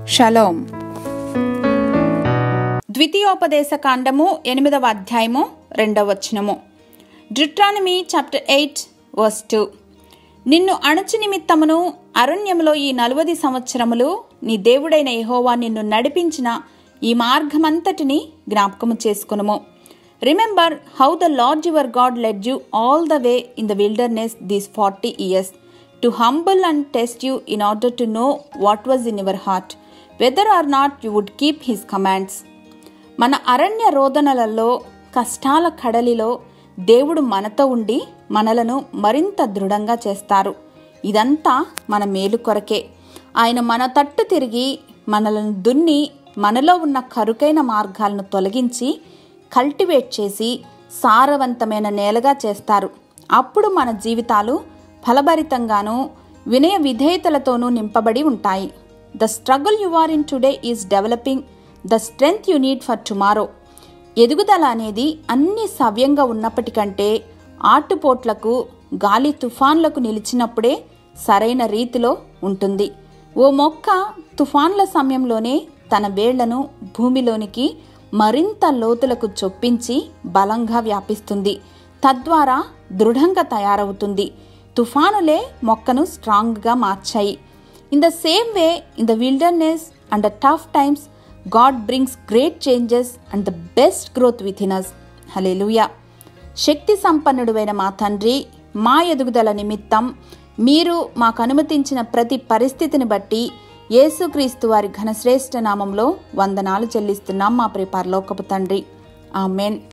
shalom ద్వితీయోపదేశ కాండము ఎనిమిదవ అధ్యాయము రెండవ వచనము Deuteronomy chapter eight verse two నిన్ను అణుచు నిమిత్తమును అరణ్యములో ఈ నలువది సంవత్సరములు నీ దేవుడైన యెహోవా నిన్ను నడిపించిన ఈ మార్గమంతటిని జ్ఞాపకము చేసుకునుము remember how the Lord your God led you all the way in the wilderness these forty years to humble and test you in order to know what was in your heart whether or not you would keep his commands మన అరణ్య రోదనలలో కష్టాల కడలిలో దేవుడు మనతో ఉండి మనలను మరింత దృఢంగా చేస్తారు ఇదంతా మన మేలు కొరకే ఆయన మన తట్టు తిరిగి మనలను దున్ని మనలో ఉన్న కరుకైన మార్గాలను తొలగించి కల్టివేట్ చేసి సారవంతమైన నేలగా చేస్తారు అప్పుడు మన జీవితాలు ఫలభరితంగాను వినయ విధేయతలతోనూ నింపబడి ఉంటాయి the struggle you are in today is developing the strength you need for tomorrow ఎదుగుదల అనేది అన్ని సవ్యంగా ఉన్నప్పటికంటే ఆటుపోట్లకు గాలి తుఫాన్లకు నిలిచినప్పుడే సరైన రీతిలో ఉంటుంది ఓ మొక్క తుఫాన్ల సమయంలోనే తన వేళ్లను భూమిలోనికి మరింత లోతులకు చొప్పించి బలంగా వ్యాపిస్తుంది తద్వారా దృఢంగా తయారవుతుంది తుఫానులే మొక్కను స్ట్రాంగ్గా మార్చాయి in the same way in the wilderness and the tough times God brings great changes and the best growth within us hallelujah శక్తి సంపన్నుడువైన మా తండ్రి మా ఎదుగుదల నిమిత్తం మీరు మాకు అనుమతించిన ప్రతి పరిస్థితిని బట్టి యేసుక్రీస్తు వారి ఘనశ్రేష్ఠ నామంలో వందనాలు చెల్లిస్తున్నాం మా ప్రియ పరలోకపు తండ్రి ఆమెన్